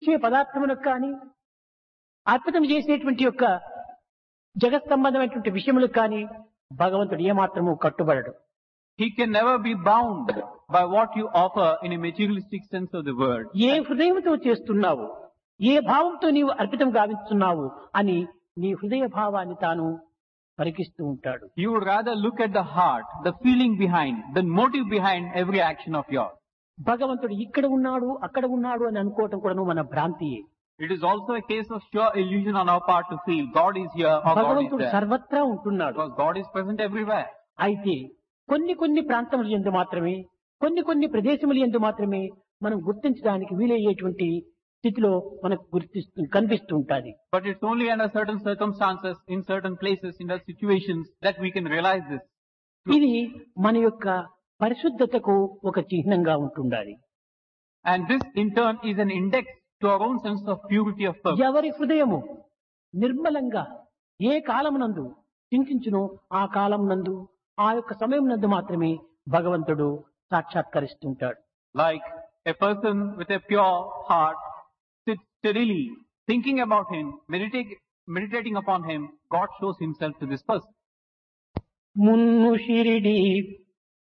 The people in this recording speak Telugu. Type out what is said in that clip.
ఇచ్చే పదార్థములకు కానీ అర్పితం చేసేటువంటి యొక్క జగత్ సంబంధమైనటువంటి విషయములకు కానీ భగవంతుడు ఏమాత్రము కట్టుబడడు He can never be bound by what you offer in a materialistic sense of the word. ఏ హృదయంతో చేస్తున్నావు ఏ భావంతో నీవు అర్పితం గావిస్తున్నావు అని నీ హృదయ భావాన్ని తాను పరికిస్తూ ఉంటాడు You would rather look at the heart, the feeling behind, the motive behind every action of yours. భగవంతుడు ఇక్కడ ఉన్నాడు అక్కడ ఉన్నాడు అని అనుకోవటం కూడా మన భ్రాంతియే It is also a case of sure illusion on our part to feel God is here or God is భగవంతుడు there. సర్వత్రా ఉంటున్నాడు Because God is present everywhere. అయితే కొన్ని కొన్ని ప్రాంతముల ఎందు మాత్రమే కొన్ని కొన్ని ప్రదేశముల ఎందు మాత్రమే మనం గుర్తించడానికి వీలయ్యేటువంటి స్థితిలో మనకు గుర్తిస్తూ కనిపిస్తూ ఉంటుంది But it's only under certain circumstances, in certain places, in certain situations that we can realize this. ఇది మన యొక్క పరిశుద్ధతకు ఒక చిహ్నంగా ఉంటుండాలి And this in turn is an index to our own sense of purity of purpose. ఎవరి హృదయము నిర్మలంగా ఏ కాలమునందు చింతించునో ఆ కాలం నందు ఆ యొక్క సమయం నందు మాత్రమే భగవంతుడు సాక్షాత్కరిస్తుంటాడు Like a person with a pure heart sits steadily thinking about him, meditating, meditating upon him, God shows himself to this person. మున్ను Shirdi